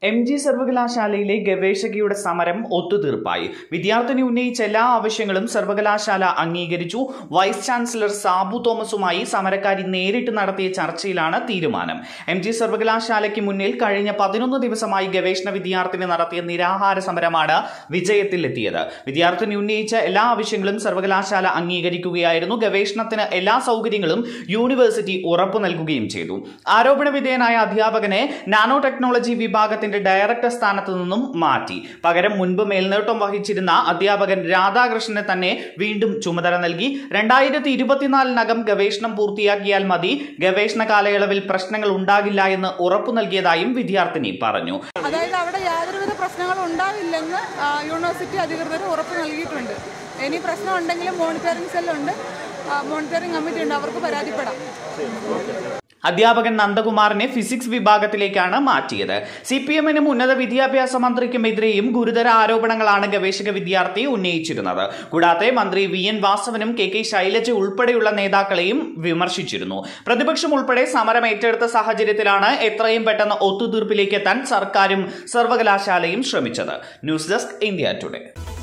M G സർവകലാശാലയിലെ ഗവേഷകയുടെ സമരം ഒത്തുതീർപ്പായി വിദ്യാർത്ഥിനി ഉന്നയിച്ച എല്ലാ ആവശ്യങ്ങളും സർവകലാശാല അംഗീകരിച്ചു വൈസ് ചാൻസലർ സാബു തോമസുമായി സമരക്കാരി നേരിട്ട് നടത്തിയ ചർച്ചയിലാണ് തീരുമാനം എം ജി സർവകലാശാലയ്ക്ക് മുന്നിൽ കഴിഞ്ഞ പതിനൊന്ന് ദിവസമായി ഗവേഷണ വിദ്യാർത്ഥിനി നടത്തിയ നിരാഹാര സമരമാണ് വിജയത്തിലെത്തിയത് വിദ്യാർത്ഥിനി ഉന്നയിച്ച എല്ലാ ആവശ്യങ്ങളും സർവകലാശാല അംഗീകരിക്കുകയായിരുന്നു ഗവേഷണത്തിന് എല്ലാ സൗകര്യങ്ങളും യൂണിവേഴ്സിറ്റി ഉറപ്പു നൽകുകയും ചെയ്തു ആരോപണ വിധേയനായ അധ്യാപകനെ നാനോ ടെക്നോളജി വിഭാഗത്തിന്റെ ഡയറക്ടർ സ്ഥാനത്ത് നിന്നും മാറ്റി പകരം മുൻപ് മേൽനോട്ടം വഹിച്ചിരുന്ന അധ്യാപകൻ രാധാകൃഷ്ണനെ തന്നെ വീണ്ടും ചുമതല നൽകി രണ്ടായിരത്തി ഇരുപത്തിനാലിനകം ഗവേഷണം പൂർത്തിയാക്കിയാൽ മതി ഗവേഷണ കാലയളവിൽ പ്രശ്നങ്ങൾ ഉണ്ടാകില്ല എന്ന് ഉറപ്പു നൽകിയതായും വിദ്യാർത്ഥിനി പറഞ്ഞു അതായത് അവിടെ യാതൊരുവിധ പ്രശ്നങ്ങളും ഉണ്ടാവില്ലെന്ന് ആ, യൂണിവേഴ്സിറ്റി അധികൃതർ ഉറപ്പ് നൽകിയിട്ടുണ്ട് ഇനി പ്രശ്നം ഉണ്ടെങ്കിലും മോണിറ്ററിംഗ് സെല്ലുണ്ട് മോണിറ്ററിംഗ് കമ്മിറ്റി ഉണ്ട് അവർക്ക് പരാതിപ്പെടാം അധ്യാപകൻ നന്ദകുമാറിനെ ഫിസിക്സ് വിഭാഗത്തിലേക്കാണ് മാറ്റിയത് സി പി എമ്മിനും ഉന്നത വിദ്യാഭ്യാസ മന്ത്രിക്കുമെതിരെയും ഗുരുതര ആരോപണങ്ങളാണ് ഗവേഷക വിദ്യാർത്ഥി ഉന്നയിച്ചിരുന്നത് കൂടാതെ മന്ത്രി വി എൻ വാസവനും കെ കെ ശൈലജ ഉൾപ്പെടെയുള്ള നേതാക്കളെയും വിമർശിച്ചിരുന്നു പ്രതിപക്ഷം ഉൾപ്പെടെ സമരം ഏറ്റെടുത്ത സാഹചര്യത്തിലാണ് എത്രയും പെട്ടെന്ന് ഒത്തുതീർപ്പിലേക്ക് എത്താൻ സർക്കാരും സർവകലാശാലയും ശ്രമിച്ചത് ന്യൂസ് ഡെസ്ക് ഇന്ത്യ ടുഡേ